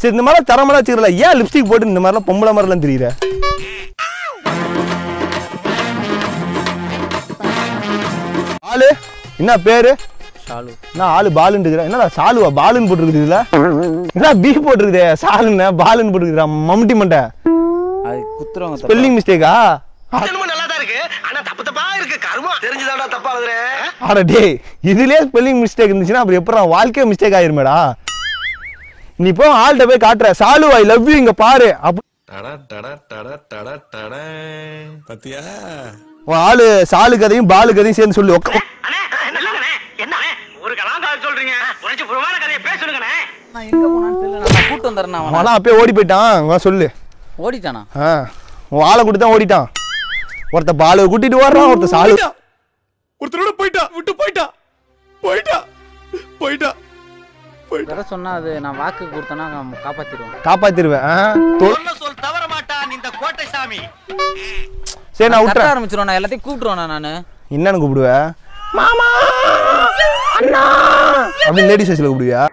சரி இந்த மாதிரிலாம் தரமெல்லாம் வச்சுக்கல ஏன் லிப்ஸ்டிக் போட்டு இந்த மாதிரிலாம் பொம்பளை மாதிரிலாம் தெரியுற ஆளு என்ன பேரு ஷாலு என்ன ஆளு பாலுன்னு இருக்கிற என்னடா சாலுவா பாலுன்னு போட்டுருக்குது இதுல என்ன பீ போட்டுருக்குதே சாலுன்னு பாலுன்னு போட்டுருக்குறா மம்முட்டி மண்டை அது குத்துறவங்க தப்பா. ஸ்பெல்லிங் மிஸ்டேக்கா என்னமோ நல்லா தான் இருக்கு ஆனா தப்பு தப்பா இருக்கு கருமா தெரிஞ்சுதான்டா தப்பா எழுதுறேன் அட டேய் இதுலயே ஸ்பெல்லிங் மிஸ்டேக் இருந்துச்சுன்னா அப்புறம் எப்படா வாழ்க்கையே மிஸ்டேக் ஆயிருமேடா நீ போ ஆள்கிட்ட போய் காட்டுற சாலு ஐ லவ் யூ இங்க பாரு அப்ப பாத்தியா உன் ஆளு சாலு கதையும் பாலு கதையும் சேர்ந்து சொல்லு உக்க- உக்க- அண்ணே இல்லங்கண்ணே என்ன ஒரு கலாங்கால சொல்றீங்க உனக்கு புறமான கதையை பேசணுங்கண்ணே நான் எங்க போனான்னு தெரியல நான் கூட்டு வந்துடுறேன் அவனை அவனா அப்பயே ஓடி போயிட்டான் வா சொல்லு ஓடிட்டானா ஆ உன் ஆளை கூட்டி தான் ஓடிட்டான் ஒருத்த பாலுவை கூட்டிட்டு வர்றான் ஒருத்த சாலு போயிட்டா ஒருத்தரோட போயிட்டா விட்டு போயிட்டா போயிட்டா போயிட்டா போயிட்டா வேற சொன்னா அது நான் வாக்கு கொடுத்தேன்னா நான் காப்பாத்திடுவேன் காப்பாத்திருவேன் ஆ? தொ- சொன்ன சொல் தவற மாட்டான் இந்த கோட்டை சாமி சரி நான் கத்த விட்டுறேன் ஆரம்பிச்சிருவேன் நான் எல்லாத்தையும் கூப்பிட்டுருவேன் நானு என்னன்னு கூப்பிடுவ மாமா அண்ணா அப்படின்னு லேடிஸ் வயசுல கூப்பிடுவியா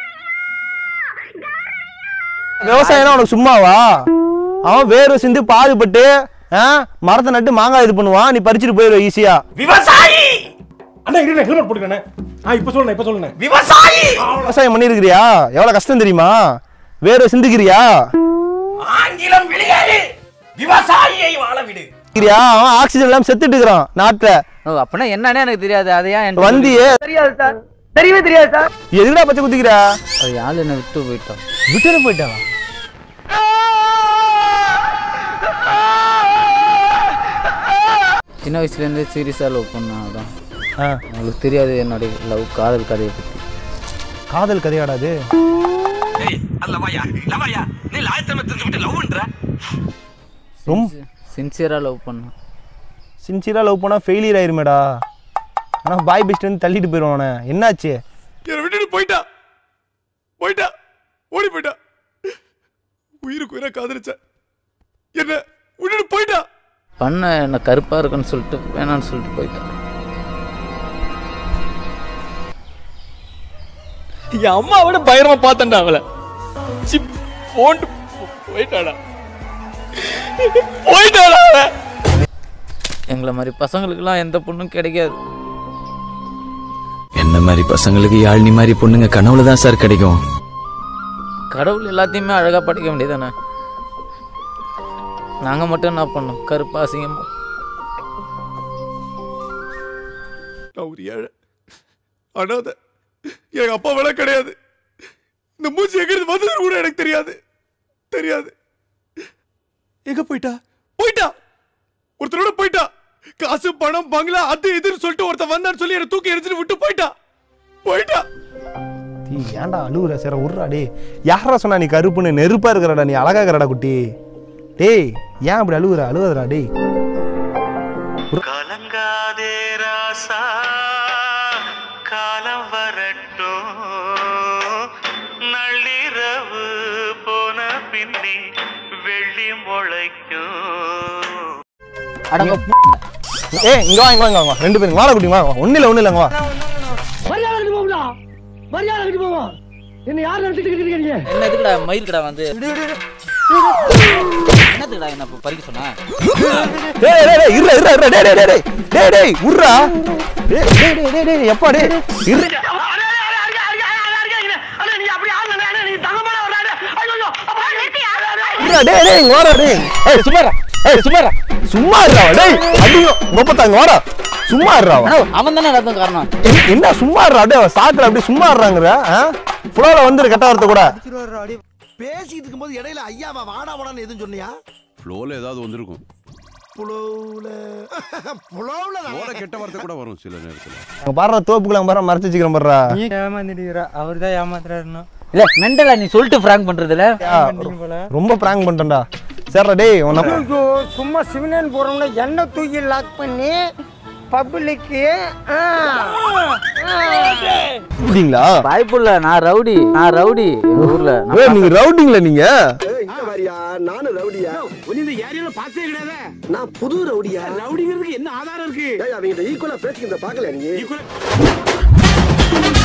விவசாயம்னா உனக்கு சும்மாவா அவன் வேர்வை சிந்து பாடுபட்டு ஆ, மரத்தை நட்டு மாங்காய் இது பண்ணுவான் நீ பறிச்சுட்டு போயிடுவ ஈஸியா விவசாயி அண்ணா இருங்க ஹெல்மெட் போட்டுக்கண்ணே ஆ இப்போ சொல்லுண்ணே இப்போ சொல்லுண்ணே விவசாயி விவசாயம் பண்ணிருக்கிறியா எவ்வளவு கஷ்டம் தெரியுமா வேர்வை சிந்துக்கிறியா ஆங்கிலம் வெளியேறு விவசாயியை வாழ விடு இருக்கிறியா அவன் ஆக்சிஜன் இல்லாம செத்துட்டு இருக்கிறான் நாட்டுல ஓ அப்படின்னா என்னன்னே எனக்கு தெரியாது அதை ஏன் என்கிட்ட வந்தியே தெரியாது சார் தெரியவே தெரியாது சார் எதுக்குடா பச்சை குத்திக்கிற சொல்லி- அது ஆள் என்ன விட்டு போயிட்டான் விட்டுட்டு போயிட்டான் சின்ன வயசுலேருந்தே சீரியஸாக லவ் பண்ணேன் அதான் ஆ, உங்களுக்கு தெரியாது என்னுடைய லவ் காதல் கதையை பற்றி காதல் கதையாடாது ஏய் அல்லவாயா லவாயா நீ லாயத்தமை தெரிஞ்சுக்கிட்டு லவ் பண்ற ரொம்ப சின்சியராக லவ் பண்ணேன் சின்சியரா லவ் பண்ணா ஃபெயிலியர் ஆயிருமேடா ஆனா பாய் பெஸ்ட் வந்து தள்ளிட்டு போயிடுவானே என்னாச்சு என்னை விட்டுட்டு போயிட்டா போயிட்டா ஓடி போயிட்டா உயிருக்கு உயிரை காதலிச்ச என்ன விட்டுட்டு போயிட்டா பண்ண என்ன கருப்பாக இருக்குன்னு சொல்லிட்டு வேணான்னு சொல்லிட்டு போயிட்டேன் என் அம்மா விட பயங்கரமா பார்த்தேன்டா அவளை சிப் போன்ட்டு போயிட்டாடா போயிட்டாடா அவ எங்களை மாதிரி பசங்களுக்கெல்லாம் எந்த பொண்ணும் கிடைக்காது என்ன மாதிரி பசங்களுக்கு யாழ்னி மாதிரி பொண்ணுங்க கனவுல தான் சார் கிடைக்கும் கடவுள் எல்லாத்தையுமே அழகாக படிக்க வேண்டியதானே நாங்கள் மட்டும் என்ன பண்ணோம் கருப்பா அசிங்கமா நான் ஒரு ஏழை அனாதை எங்க அப்பா வேலை கிடையாது இந்த மூச்சு எங்கிருந்து வந்தது கூட எனக்கு தெரியாது தெரியாது எங்க போயிட்டா போயிட்டா ஒருத்தரோட போயிட்டா காசு பணம் பங்களா அது இதுன்னு சொல்லிட்டு ஒருத்தன் வந்தான்னு சொல்லி என்னை தூக்கி எரிஞ்சுட்டு விட்டு போயிட்டா போயிட்டா டீ ஏன்டா அழுகுற சரி உர்றா டேய் யாரா சொன்னா நீ கருப்புன்னு நெருப்பா இருக்கிறடா நீ அழகா இருக்கிறடா குட்டி டேய் ஏன் அப்படி அழுகுற அழுகுறடா டேய் கலங்காதே ராசா காலம் வரட்டும் நள்ளிரவு போன பின்னே வெள்ளி முளைக்கும் அடங்க ஏய் இங்க வா இங்க வா இங்க வா ரெண்டு பேரும் வாழ குட்டி வா ஒண்ணு இல்ல ஒண்ணு இல்ல இங்க வா என்ன எதுக்குடா மயில்கடா வந்து என்னத்துக்குடா என்ன இப்ப பறிக்க சொன்ன டேய் டேய் டேய் இருடா இருடா இருடா டேய் டேய் டேய் டேய் டேய் உர்றா டேய் டேய் டேய் டேய் டேய் எப்பா டேய் இரு இருடா டேய் டேய் இங்க வாடா டேய் ஏய் சும்மா இருடா ஏய் சும்மா இருடா சும்மா இருடா டேய் அடிங்க முப்பத்தாங்க வாடா சும்மா இருடா அவன். அவன் தானே எல்லாத்துக்கும் காரணம் என்ன- என்ன சும்மா இருடா அப்படியே சாக்குல அப்படியே சும்மா இருறாங்கற ஃபுலோல வந்துரு கட்ட வரது கூட பேசிட்டு இருக்கும்போது இடையில ஐயாவா வாடா வாடான்னு எதுவும் சொன்னியா ஃப்ளோவில் ஏதாவது வந்திருக்கும் புலவுல புலவுல போற கெட்ட வார்த்தை கூட வரும் சில நேரத்தில் அங்க பாடுற தோப்புக்குள்ள பாரு மறைச்சு வச்சுக்கிறேன் பாடுறா இல்ல மெண்டலா நீ சொல்லிட்டு ஃப்ராங்க் பண்றதுல ரொம்ப பிராங்க் பண்ணிட்டேன்டா சரிடா டேய் உன்னை சும்மா சிவனேன் போறோம்னா எண்ணெய் தூக்கி லாக் பண்ணி பப்ளிக்கு அப்படிங்களா வாய்ப்புள்ள நான் ரவுடி நான் ரவுடி எங்க ஊர்ல நான் ஏய் நீங்க ரவுடிங்களா நீங்க இங்க வாரியா நானும் ரவுடியா இந்த ஏரியால பார்த்தே கிடையாது நான் புது ரவுடியா ரவுடிங்கிறதுக்கு என்ன ஆதாரம் இருக்கு ஏய் அவங்க ஈக்குவலா பேசிக்கிறத பாக்கல நீ ஈக்குவலா